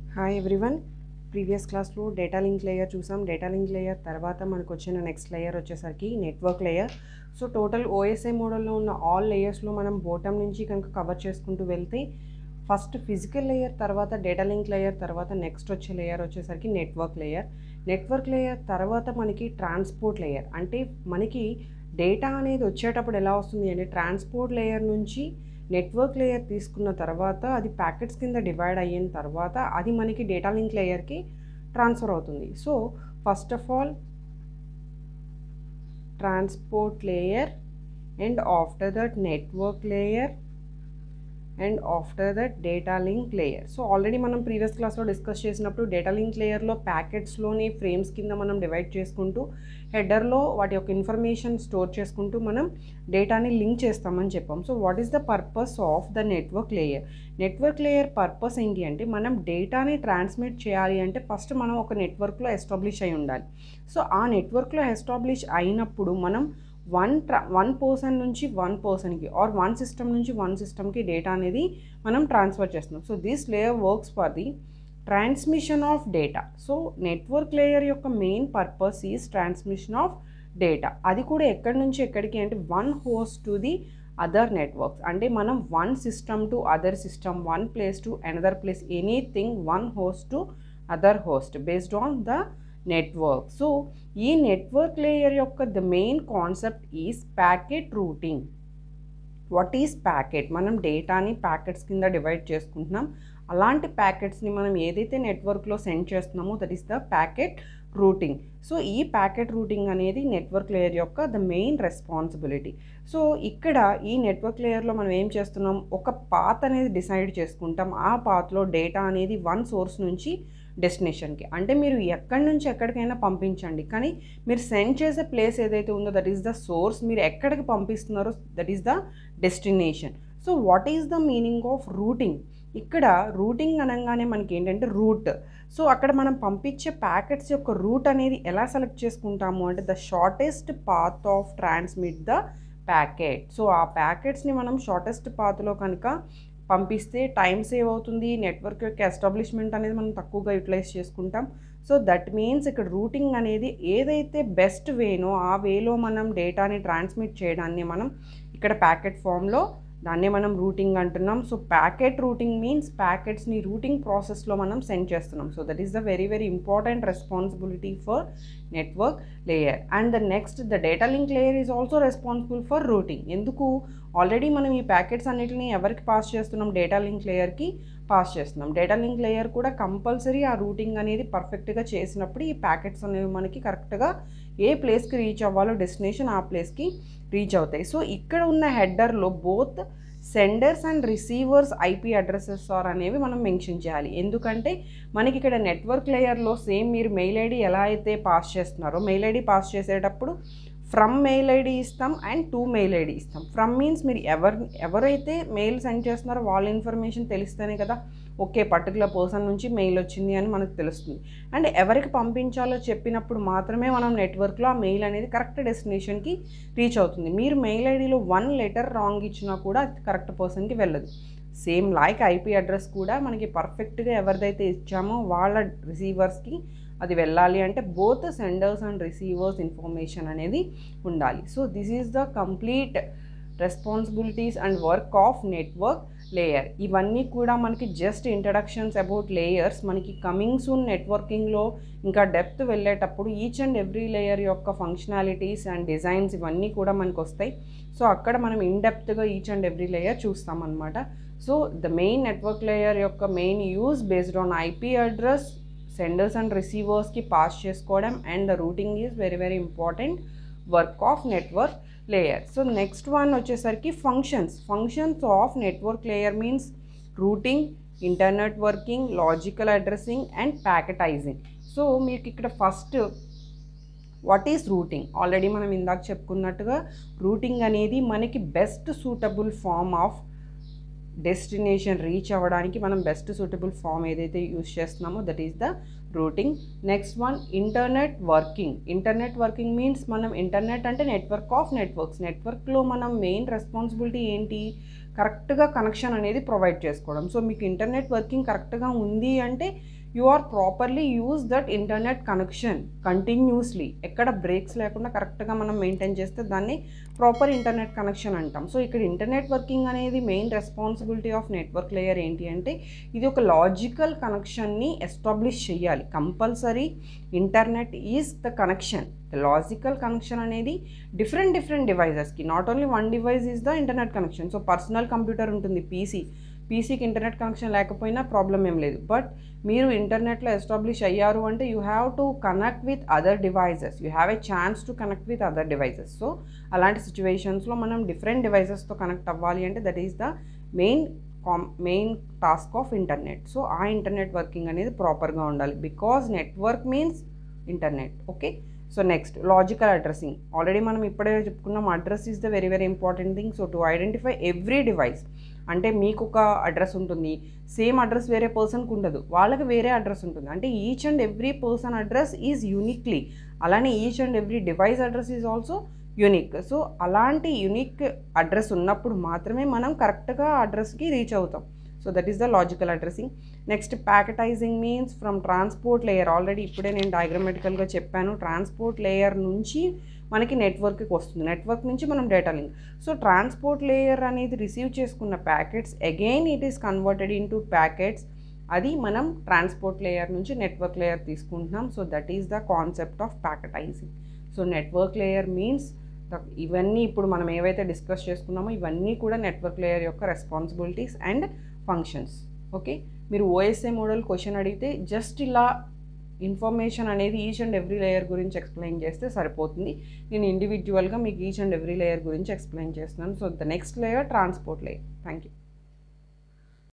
hi everyone previous క్లాస్లో data link layer చూసాం data link layer తర్వాత మనకు వచ్చిన నెక్స్ట్ లేయర్ వచ్చేసరికి network layer so total OSI మోడల్లో ఉన్న ఆల్ లేయర్స్లో మనం బోటమ్ నుంచి కనుక కవర్ చేసుకుంటూ వెళ్తే ఫస్ట్ ఫిజికల్ లేయర్ తర్వాత డేటా లింక్ లేయర్ తర్వాత నెక్స్ట్ వచ్చే లేయర్ వచ్చేసరికి నెట్వర్క్ లేయర్ నెట్వర్క్ లేయర్ తర్వాత మనకి ట్రాన్స్పోర్ట్ లేయర్ అంటే మనకి డేటా అనేది వచ్చేటప్పుడు ఎలా వస్తుంది అంటే ట్రాన్స్పోర్ట్ లేయర్ నుంచి నెట్వర్క్ లేయర్ తీసుకున్న తర్వాత అది ప్యాకెట్స్ కింద డివైడ్ అయిన తర్వాత అది మనకి డేటా లింక్ లేయర్కి ట్రాన్స్ఫర్ అవుతుంది so first of all transport layer and after that network layer and after that data link layer so already మనం ప్రీవియస్ క్లాస్లో డిస్కస్ చేసినప్పుడు డేటా లింక్ లేయర్లో ప్యాకెట్స్లోని ఫ్రేమ్స్ కింద మనం డివైడ్ చేసుకుంటూ హెడర్లో వాటి యొక్క ఇన్ఫర్మేషన్ స్టోర్ చేసుకుంటూ మనం డేటాని లింక్ చేస్తామని చెప్పాం so what is the purpose of the network layer network layer purpose ఏంటి అంటే మనం డేటాని ట్రాన్స్మిట్ చేయాలి అంటే ఫస్ట్ మనం ఒక నెట్వర్క్లో ఎస్టాబ్లిష్ అయి ఉండాలి సో ఆ నెట్వర్క్లో ఎస్టాబ్లిష్ అయినప్పుడు మనం వన్ ట్రా వన్ పర్సన్ నుంచి వన్ పర్సన్కి ఆర్ వన్ సిస్టమ్ నుంచి వన్ సిస్టమ్కి డేటా అనేది మనం ట్రాన్స్ఫర్ చేస్తున్నాం so this layer works for the transmission of data so network layer యొక్క main purpose is transmission of data అది కూడా ఎక్కడి నుంచి ఎక్కడికి అంటే one host to the other networks అంటే మనం one system to other system one place to another place anything one host to other host based on the network so ఈ network layer యొక్క the main concept is packet routing what is packet మనం డేటాని packets కింద divide చేసుకుంటున్నాం అలాంటి ప్యాకెట్స్ని మనం ఏదైతే నెట్వర్క్లో సెండ్ చేస్తున్నామో that is the packet routing so ఈ ప్యాకెట్ రూటింగ్ అనేది నెట్వర్క్ లేయర్ యొక్క ద మెయిన్ రెస్పాన్సిబిలిటీ సో ఇక్కడ ఈ నెట్వర్క్ లేయర్లో మనం ఏం చేస్తున్నాం ఒక పాత్ అనేది డిసైడ్ చేసుకుంటాం ఆ పాత్లో డేటా అనేది వన్ సోర్స్ నుంచి డెస్టినేషన్కి అంటే మీరు ఎక్కడి నుంచి ఎక్కడికైనా పంపించండి కానీ మీరు సెండ్ చేసే ప్లేస్ ఏదైతే ఉందో దట్ ఈస్ ద సోర్స్ మీరు ఎక్కడికి పంపిస్తున్నారో that is the destination so what is the meaning of routing ఇక్కడ రూటింగ్ అనగానే మనకి ఏంటంటే రూట్ సో అక్కడ మనం పంపించే ప్యాకెట్స్ యొక్క రూట్ అనేది ఎలా సెలెక్ట్ చేసుకుంటాము అంటే the shortest path of transmit the packet so ఆ ప్యాకెట్స్ని మనం షార్టెస్ట్ పాత్లో కనుక పంపిస్తే టైం సేవ్ అవుతుంది నెట్వర్క్ యొక్క ఎస్టాబ్లిష్మెంట్ అనేది మనం తక్కువగా యూటిలైజ్ చేసుకుంటాం సో దట్ మీన్స్ ఇక్కడ రూటింగ్ అనేది ఏదైతే బెస్ట్ వేనో ఆ వేలో మనం డేటాని ట్రాన్స్మిట్ చేయడాన్ని మనం ఇక్కడ ప్యాకెట్ ఫామ్లో దాన్నే మనం రూటింగ్ అంటున్నాం సో ప్యాకెట్ రూటింగ్ మీన్స్ ప్యాకెట్స్ని రూటింగ్ ప్రాసెస్లో మనం సెండ్ చేస్తున్నాం so that is the very very important responsibility for network layer and the next the data link layer is also responsible for routing ఎందుకు already మనం ఈ packets అన్నిటిని ఎవరికి pass చేస్తున్నాం డేటా లింక్ లేయర్కి పాస్ చేస్తున్నాం డేటా లింక్ లేయర్ కూడా compulsory ఆ రూటింగ్ అనేది పర్ఫెక్ట్గా చేసినప్పుడు ఈ ప్యాకెట్స్ అనేవి మనకి కరెక్ట్గా ఏ ప్లేస్కి రీచ్ అవ్వాలో డెస్టినేషన్ ఆ ప్లేస్కి రీచ్ అవుతాయి సో ఇక్కడ ఉన్న హెడ్డర్లో both senders and receivers IP addresses are అనేవి మనం మెన్షన్ చేయాలి ఎందుకంటే మనకి ఇక్కడ నెట్వర్క్ లేయర్లో సేమ్ మీరు మెయిల్ ఐడి ఎలా అయితే పాస్ చేస్తున్నారో మెయిల్ ఐడి పాస్ చేసేటప్పుడు ఫ్రమ్ మెయిల్ ఐడి ఇస్తాం అండ్ టు మెయిల్ ఐడి ఇస్తాం ఫ్రమ్ మీన్స్ మీరు ఎవరు ఎవరైతే మెయిల్ సెండ్ చేస్తున్నారో వాళ్ళ ఇన్ఫర్మేషన్ తెలిస్తేనే కదా ఓకే పర్టికులర్ పర్సన్ నుంచి మెయిల్ వచ్చింది అని మనకు తెలుస్తుంది అండ్ ఎవరికి పంపించాలో చెప్పినప్పుడు మాత్రమే మనం నెట్వర్క్లో ఆ మెయిల్ అనేది కరెక్ట్ డెస్టినేషన్కి రీచ్ అవుతుంది మీరు మెయిల్ ఐడిలో వన్ లెటర్ రాంగ్ ఇచ్చినా కూడా అది కరెక్ట్ పర్సన్కి వెళ్ళదు సేమ్ లైక్ ఐపీ అడ్రస్ కూడా మనకి పర్ఫెక్ట్గా ఎవరిదైతే ఇచ్చామో వాళ్ళ రిసీవర్స్కి అది వెళ్ళాలి అంటే both senders and receivers information అనేది ఉండాలి so this is the complete responsibilities and work of network layer ఇవన్నీ కూడా మనకి జస్ట్ ఇంట్రడక్షన్స్ అబౌట్ లేయర్స్ మనకి కమింగ్ సూన్ నెట్వర్కింగ్లో ఇంకా డెప్త్ వెళ్ళేటప్పుడు ఈచ్ అండ్ ఎవ్రీ లేయర్ యొక్క ఫంక్షనాలిటీస్ అండ్ డిజైన్స్ ఇవన్నీ కూడా మనకు వస్తాయి సో అక్కడ మనం ఇన్ డెప్త్గా ఈచ్ అండ్ ఎవ్రీ లేయర్ చూస్తామన్నమాట so the main network layer యొక్క main use based on IP address senders and రిసీవర్స్కి పాస్ చేసుకోవడం and the routing is very very important work of network layer so next one వచ్చేసరికి functions functions of network layer means routing internet working logical addressing and packetizing so మీకు ఇక్కడ first what is routing already మనం ఇందాక చెప్పుకున్నట్టుగా routing అనేది మనకి best suitable form of destination reach అవ్వడానికి మనం బెస్ట్ సూటబుల్ ఫామ్ ఏదైతే యూస్ చేస్తున్నామో that is the routing next one internet working internet working means మనం ఇంటర్నెట్ అంటే నెట్వర్క్ ఆఫ్ నెట్వర్క్స్ నెట్వర్క్లో మనం మెయిన్ రెస్పాన్సిబిలిటీ ఏంటి కరెక్ట్గా కనెక్షన్ అనేది ప్రొవైడ్ చేసుకోవడం సో మీకు ఇంటర్నెట్ వర్కింగ్ కరెక్ట్గా ఉంది అంటే you are properly use that internet connection continuously ఎక్కడ బ్రేక్స్ లేకుండా కరెక్ట్గా మనం మెయింటైన్ చేస్తే దాన్ని ప్రాపర్ ఇంటర్నెట్ కనెక్షన్ అంటాం సో ఇక్కడ ఇంటర్నెట్ వర్కింగ్ అనేది main responsibility of network layer ఏంటి అంటే ఇది ఒక లాజికల్ కనెక్షన్ని ఎస్టాబ్లిష్ చేయాలి compulsory internet is the connection the logical connection అనేది డిఫరెంట్ డిఫరెంట్ డివైజెస్కి not only one device is the internet connection so personal computer ఉంటుంది పీసీ పీసీకి ఇంటర్నెట్ కనెక్షన్ లేకపోయినా ప్రాబ్లం ఏం లేదు బట్ మీరు ఇంటర్నెట్లో ఎస్టాబ్లిష్ అయ్యారు అంటే you have to connect with other devices you have a chance to connect with other devices so అలాంటి సిచ్యువేషన్స్లో మనం డిఫరెంట్ డివైజెస్తో కనెక్ట్ అవ్వాలి అంటే దట్ ఈస్ ద మెయిన్ కామ్ main task of internet so ఆ ఇంటర్నెట్ వర్కింగ్ అనేది ప్రాపర్గా ఉండాలి because network means internet okay so next logical addressing already మనం ఇప్పుడే చెప్పుకున్నాం address is the very very important thing so to identify every device అంటే మీకు ఒక అడ్రస్ ఉంటుంది సేమ్ అడ్రస్ వేరే పర్సన్కి ఉండదు వాళ్ళకి వేరే అడ్రస్ ఉంటుంది అంటే each and every person address is uniquely అలానే each and every device address is also unique so అలాంటి యూనిక్ అడ్రస్ ఉన్నప్పుడు మాత్రమే మనం కరెక్ట్గా అడ్రస్కి రీచ్ అవుతాం so that is the logical addressing next packetizing means from transport layer already ఇప్పుడే నేను డయాగ్రమెటికల్గా చెప్పాను ట్రాన్స్పోర్ట్ లేయర్ నుంచి మనకి నెట్వర్క్కి వస్తుంది నెట్వర్క్ నుంచి మనం data link so transport layer అనేది రిసీవ్ చేసుకున్న packets again it is converted in to packets అది మనం ట్రాన్స్పోర్ట్ లేయర్ నుంచి నెట్వర్క్ లేయర్ తీసుకుంటున్నాం so that is the concept of packetizing so network layer means ఇవన్నీ ఇప్పుడు మనం ఏవైతే డిస్కస్ చేసుకున్నామో ఇవన్నీ కూడా నెట్వర్క్ లేయర్ యొక్క రెస్పాన్సిబిలిటీస్ అండ్ ఫంక్షన్స్ ఓకే మీరు ఓఎస్ఏ మోడల్ క్వశ్చన్ అడిగితే జస్ట్ ఇలా ఇన్ఫర్మేషన్ అనేది ఈచ్ అండ్ ఎవ్రీ లేయర్ గురించి ఎక్స్ప్లెయిన్ చేస్తే సరిపోతుంది నేను ఇండివిజువల్గా మీకు ఈచ్ అండ్ ఎవ్రీ లేయర్ గురించి ఎక్స్ప్లెయిన్ చేస్తున్నాను so the next layer transport layer thank you